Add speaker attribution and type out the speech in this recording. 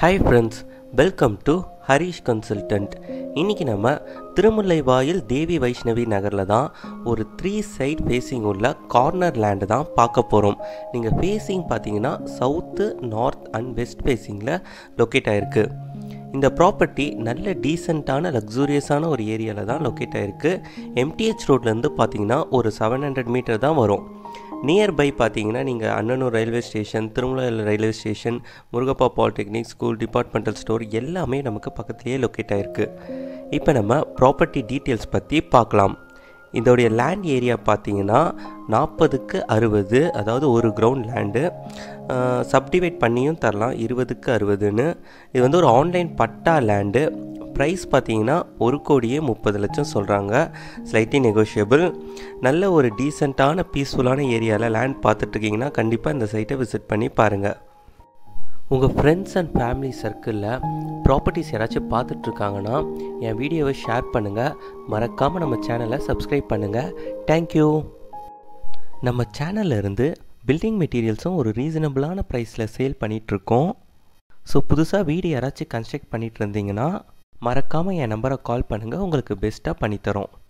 Speaker 1: hi friends welcome to Harish consultant இன்றைக்கி நம்ம திருமுல்லைவாயில் தேவி வைஷ்ணவி நகரில் தான் ஒரு த்ரீ சைட் ஃபேஸிங் உள்ள கார்னர் லேண்டு தான் பார்க்க போகிறோம் நீங்கள் ஃபேஸிங் பார்த்தீங்கன்னா சவுத்து நார்த் அண்ட் வெஸ்ட் ஃபேஸிங்கில் லொக்கேட் ஆகிருக்கு இந்த ப்ராப்பர்ட்டி நல்ல டீசெண்டான லக்ஸூரியஸான ஒரு ஏரியாவில் தான் லொக்கேட் ஆகிருக்கு எம்டிஹெச் ரோட்லேருந்து பார்த்தீங்கன்னா ஒரு செவன் ஹண்ட்ரட் மீட்டர் தான் வரும் நியர்பை பார்த்தீங்கன்னா நீங்கள் Annanur railway station Thirumalai railway station Murugappa polytechnic school departmental store எல்லாமே நமக்கு பக்கத்துலேயே லொக்கேட் ஆகிருக்கு இப்போ நம்ம ப்ராப்பர்ட்டி டீட்டெயில்ஸ் பற்றி பார்க்கலாம் இதோடைய லேண்ட் ஏரியா பார்த்தீங்கன்னா நாற்பதுக்கு அறுபது அதாவது ஒரு கிரவுண்ட் லேண்டு சப்டிவைட் பண்ணியும் தரலாம் இருபதுக்கு அறுபதுன்னு இது வந்து ஒரு ஆன்லைன் பட்டா லேண்டு ப்ரைஸ் பார்த்தீங்கன்னா ஒரு கோடியே முப்பது லட்சம் சொல்கிறாங்க ஸ்லைட்லி நெகோஷியபிள் நல்ல ஒரு டீசெண்டான பீஸ்ஃபுல்லான ஏரியாவில் லேண்ட் பார்த்துட்ருக்கீங்கன்னா கண்டிப்பாக இந்த சைட்டை விசிட் பண்ணி பாருங்கள் உங்கள் ஃப்ரெண்ட்ஸ் அண்ட் ஃபேமிலி சர்க்கிளில் ப்ராப்பர்ட்டிஸ் யாராச்சும் பார்த்துட்ருக்காங்கன்னா என் வீடியோவை ஷேர் பண்ணுங்கள் மறக்காமல் நம்ம சேனலை சப்ஸ்கிரைப் பண்ணுங்கள் தேங்க்யூ நம்ம சேனல்ல இருந்து பில்டிங் மெட்டீரியல்ஸும் ஒரு ரீசனபிளான ப்ரைஸில் சேல் பண்ணிகிட்ருக்கோம் ஸோ புதுசாக வீடு யாராச்சும் கன்ஸ்ட்ரக்ட் பண்ணிகிட்டு இருந்தீங்கன்னா மறக்காமல் என் நம்பரை கால் பண்ணுங்கள் உங்களுக்கு பெஸ்ட்டாக பண்ணித்தரோம்